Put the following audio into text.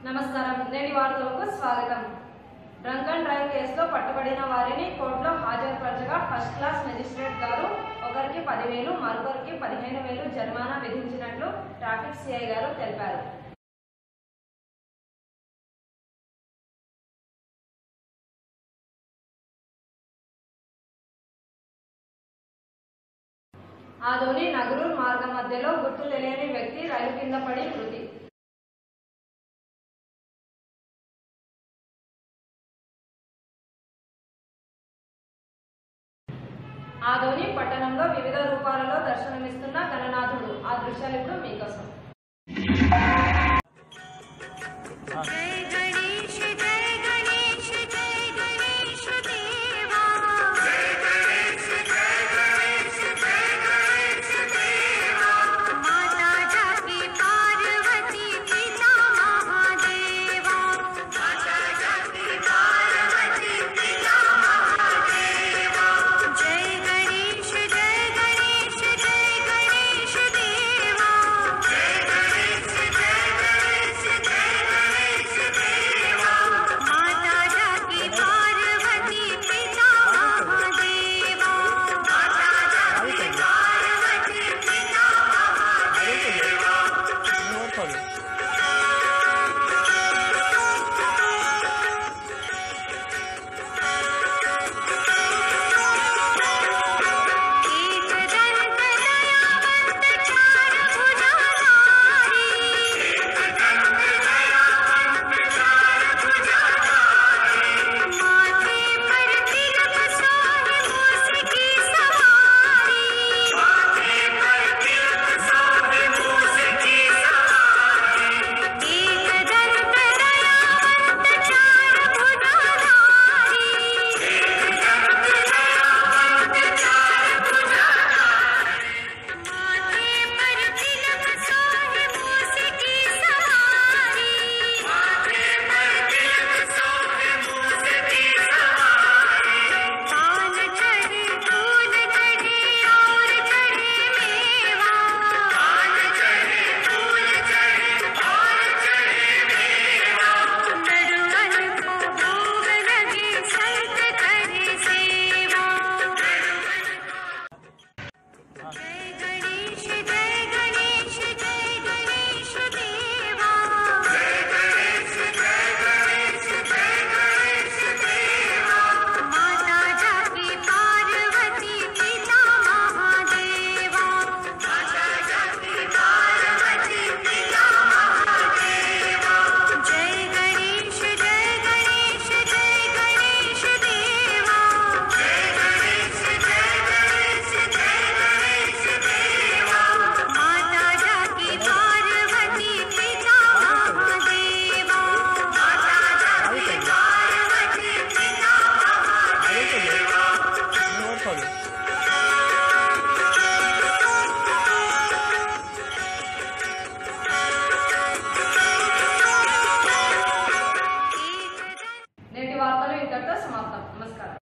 నమస్కారం నేటి వార్తలకు స్వాగతం డ్రంక్ అండ్ డ్రైవ్ కేసులో పట్టుబడిన వారిని కోర్టులో హాజరుపరచగా ఫస్ట్ క్లాస్ మెజిస్ట్రేట్ గారు ఒకరికి పదివేలు మరొకరికి పదిహేను వేలు జరిమానా విధించినట్లు ట్రాఫిక్ సిఐ గారు తెలిపారు ఆదోని నగరూర్ మార్గం మధ్యలో గుర్తు తెలియని వ్యక్తి రైలు కింద పడి మృతి ఆదోని పట్టణంలో వివిధ రూపాలలో దర్శనమిస్తున్న గణనాథుడు ఆ దృశ్యాలు ఇప్పుడు మీకోసం